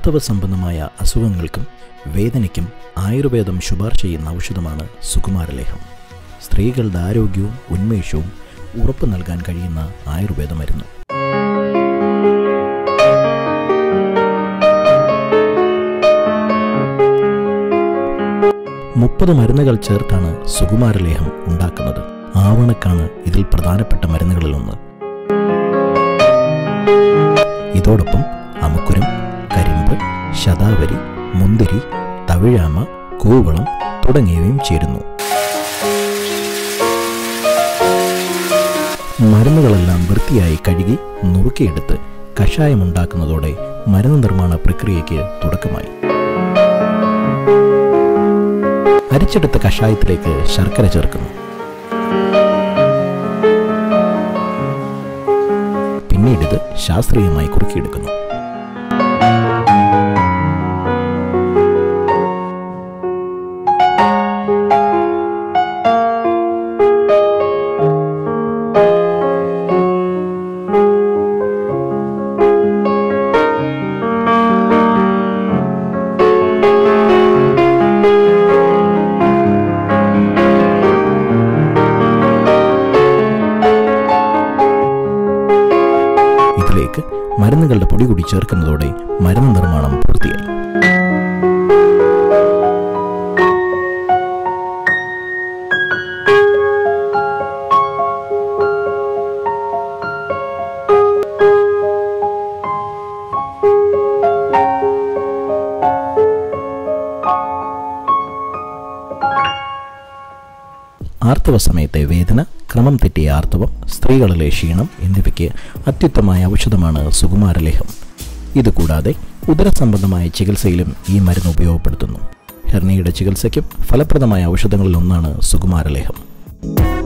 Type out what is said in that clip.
ആർത്തവ സംബന്ധമായ അസുഖങ്ങൾക്കും വേദനയ്ക്കും ആയുർവേദം ശുപാർശ ചെയ്യുന്ന ഔഷധമാണ് സുകുമാരലേഹം സ്ത്രീകളുടെ ആരോഗ്യവും ഉന്മേഷവും ഉറപ്പു നൽകാൻ കഴിയുന്ന ആയുർവേദ മരുന്ന് മുപ്പത് മരുന്നുകൾ ചേർത്താണ് സുകുമാരലേഹം ഉണ്ടാക്കുന്നത് ആവണക്കാണ് ഇതിൽ പ്രധാനപ്പെട്ട മരുന്നുകളിലൊന്ന് ഇതോടൊപ്പം അമുക്കുരം കരിമ്പ് ശതാവരി മുന്തിരി തവിഴാമ കൂവളം തുടങ്ങിയവയും ചേരുന്നു മരുന്നുകളെല്ലാം വൃത്തിയായി കഴുകി നുറുക്കിയെടുത്ത് കഷായമുണ്ടാക്കുന്നതോടെ മരുന്ന് നിർമ്മാണ പ്രക്രിയയ്ക്ക് തുടക്കമായി അരിച്ചെടുത്ത കഷായത്തിലേക്ക് ശർക്കര ചേർക്കുന്നു പിന്നീട് ഇത് ശാസ്ത്രീയമായി കുറുക്കിയെടുക്കുന്നു ഇതിലേക്ക് മരുന്നുകളുടെ പൊടി കൂടി ചേർക്കുന്നതോടെ മരുന്ന് നിർമ്മാണം പൂർത്തിയായി ആർത്തവ സമയത്തെ വേദന ക്രമം തെറ്റിയ ആർത്തവം സ്ത്രീകളിലെ ക്ഷീണം എന്നിവയ്ക്ക് അത്യുത്തമമായ ഔഷധമാണ് സുകുമാരലേഹം ഇതുകൂടാതെ ഉദരസംബന്ധമായ ചികിത്സയിലും ഈ മരുന്ന് ഉപയോഗപ്പെടുത്തുന്നു ഹെർണിയുടെ ചികിത്സയ്ക്കും ഫലപ്രദമായ ഔഷധങ്ങളിലൊന്നാണ് സുകുമാരലേഹം